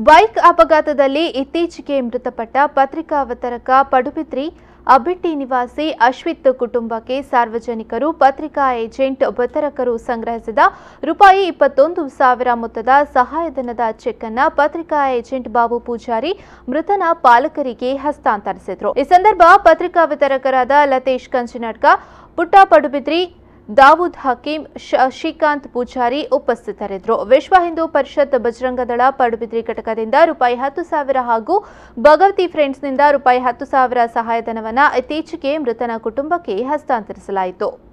bike ಅಪಘಾತದಲ್ಲಿ ಇತ್ತೀಚೆಗೆ ಮೃತಪಟ್ಟ ಪತ್ರಿಕಾ ಅವತರಕ ಪಡುಬಿದ್ರಿ ಅಬಿಟ್ಟಿ ನಿವಾಸಿ ಅಶ್ವಿತ್ ಕುಟುಂಬಕ್ಕೆ ಸಾರ್ವಜನಿಕರು ಪತ್ರಿಕಾ ಏಜೆಂಟ್ ವಿತರಕರು ಸಂಗ್ರಹಿಸಿದ ರೂಪಾಯಿ ಇಪ್ಪತ್ತೊಂದು ಸಾವಿರ ಮೊತ್ತದ ಸಹಾಯಧನದ ಚೆಕ್ ಅನ್ನ ಪತ್ರಿಕಾ ಏಜೆಂಟ್ ಬಾಬು ಪೂಜಾರಿ ಮೃತನ ಪಾಲಕರಿಗೆ ಹಸ್ತಾಂತರಿಸಿದ್ರು ಈ ಸಂದರ್ಭ ಪತ್ರಿಕಾ ವಿತರಕರಾದ ಲತೇಶ್ ಕಂಚಿನಡ್ಕ ಪುಟ್ಟ ಪಡುಬಿದ್ರಿ ದಾವೂದ್ ಹಕೀಂ ಶಶಿಕಾಂತ್ ಪೂಜಾರಿ ಉಪಸ್ಥಿತರಿದ್ದರು ವಿಶ್ವ ಹಿಂದೂ ಪರಿಷತ್ ಬಜರಂಗದಳ ಪಡುಬಿದ್ರಿ ಘಟಕದಿಂದ ರೂಪಾಯಿ ಹತ್ತು ಸಾವಿರ ಹಾಗೂ ಭಗವತಿ ಫ್ರೆಂಡ್ಸ್ನಿಂದ ರೂಪಾಯಿ ಹತ್ತು ಸಾವಿರ ಸಹಾಯಧನವನ್ನು ಇತ್ತೀಚೆಗೆ ಮೃತನ ಕುಟುಂಬಕ್ಕೆ ಹಸ್ತಾಂತರಿಸಲಾಯಿತು